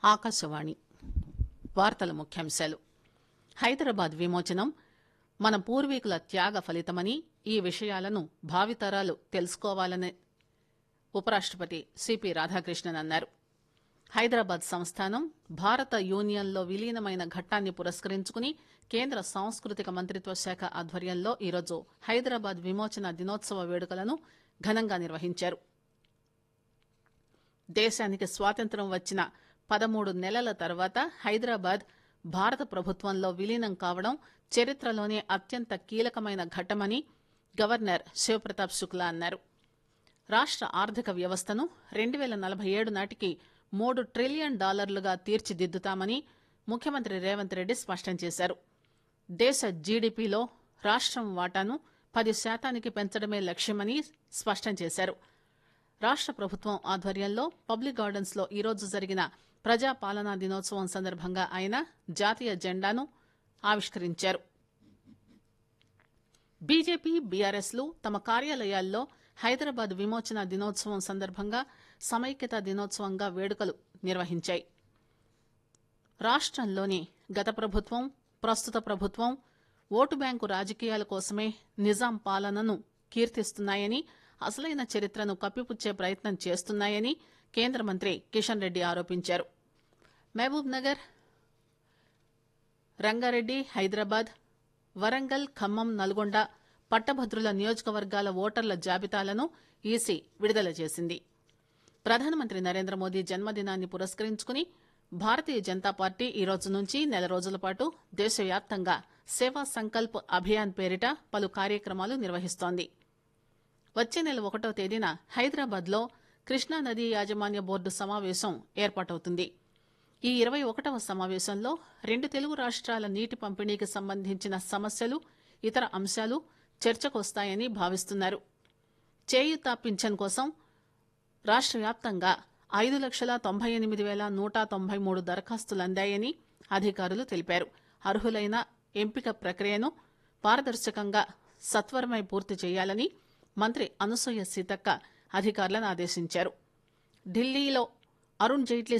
ఆకాశవాణి వార్తల ముఖ్యాంశాలు హైదరాబాద్ విమోచనం మన పూర్వీకుల త్యాగ ఫలితమని ఈ విషయాలను భావితరాలు తెలుసుకోవాలని ఉపరాష్టపతి సిపి రాధాకృష్ణన్ అన్నారు హైదరాబాద్ సంస్థానం భారత యూనియన్లో విలీనమైన ఘట్టాన్ని పురస్కరించుకుని కేంద్ర సాంస్కృతిక మంత్రిత్వ శాఖ ఆధ్వర్యంలో ఈరోజు హైదరాబాద్ విమోచన దినోత్సవ వేడుకలను ఘనంగా నిర్వహించారు దేశానికి స్వాతంత్ర్యం వచ్చిన పదమూడు నెలల తర్వాత హైదరాబాద్ భారత ప్రభుత్వంలో విలీనం కావడం చరిత్రలోనే అత్యంత కీలకమైన ఘట్టమని గవర్నర్ శివప్రతాప్ శుక్లా అన్నారు రాష్ట ఆర్థిక వ్యవస్థను రెండు పేల నలభై ఏడు నాటికి మూడు ట్రిలియన్ డాలర్లుగా తీర్చిదిద్దుతామని ముఖ్యమంత్రి రేవంత్ రెడ్డి స్పష్టం చేశారు దేశ జీడీపీలో రాష్టం వాటాను పది శాతానికి పెంచడమే లక్ష్యమని స్పష్టం చేశారు రాష్ట ప్రభుత్వం ఆధ్వర్యంలో పబ్లిక్ గార్డెన్స్ లో ఈరోజు జరిగిన ప్రజా పాలనా దినోత్సవం సందర్భంగా ఆయన జాతీయ జెండాను ఆవిష్కరించారు బీజేపీ బీఆర్ఎస్ లు తమ కార్యాలయాల్లో హైదరాబాద్ విమోచన దినోత్సవం సందర్భంగా సమైక్యత దినోత్సవంగా వేడుకలు నిర్వహించాయి రాష్టంలోని గత ప్రభుత్వం ప్రస్తుత ప్రభుత్వం ఓటు బ్యాంకు రాజకీయాల కోసమే నిజాం పాలనను కీర్తిస్తున్నాయని అసలైన చరిత్రను కప్పిపుచ్చే ప్రయత్నం చేస్తున్నాయని కేంద్ర మంత్రి కిషన్ రెడ్డి ఆరోపించారు మహబూబ్ నగర్ రంగారెడ్డి హైదరాబాద్ వరంగల్ ఖమ్మం నల్గొండ పట్టభద్రుల నియోజకవర్గాల ఓటర్ల జాబితాలను ఈసీ విడుదల చేసింది ప్రధానమంత్రి నరేంద్ర మోదీ జన్మదినాన్ని పురస్కరించుకుని భారతీయ జనతా పార్టీ ఈ రోజు నుంచి నెల రోజుల పాటు దేశవ్యాప్తంగా సేవా సంకల్ప్ అభియాన్ పేరిట పలు కార్యక్రమాలు నిర్వహిస్తోంది వచ్చే నెల ఒకటో తేదీన హైదరాబాద్ లో కృష్ణా నదీ యాజమాన్య బోర్డు సమావేశం ఏర్పాటవుతుంది ఈ ఇరవై ఒకటవ సమావేశంలో రెండు తెలుగు రాష్ట్రాల నీటి పంపిణీకి సంబంధించిన సమస్యలు ఇతర అంశాలు చర్చకొస్తాయని భావిస్తున్నారు చేయూత పింఛన్ కోసం రాష్ట్ర వ్యాప్తంగా ఐదు లక్షల తొంభై ఎనిమిది వేల నూట తొంభై మూడు దరఖాస్తులు అందాయని అధికారులు తెలిపారు అర్హులైన ఎంపిక ప్రక్రియను పారదర్శకంగా సత్వరమై పూర్తి చేయాలని మంత్రి అనసూయ సీతక్క అధికారులను ఆదేశించారు ఢిల్లీలో అరుణ్ జైట్లీ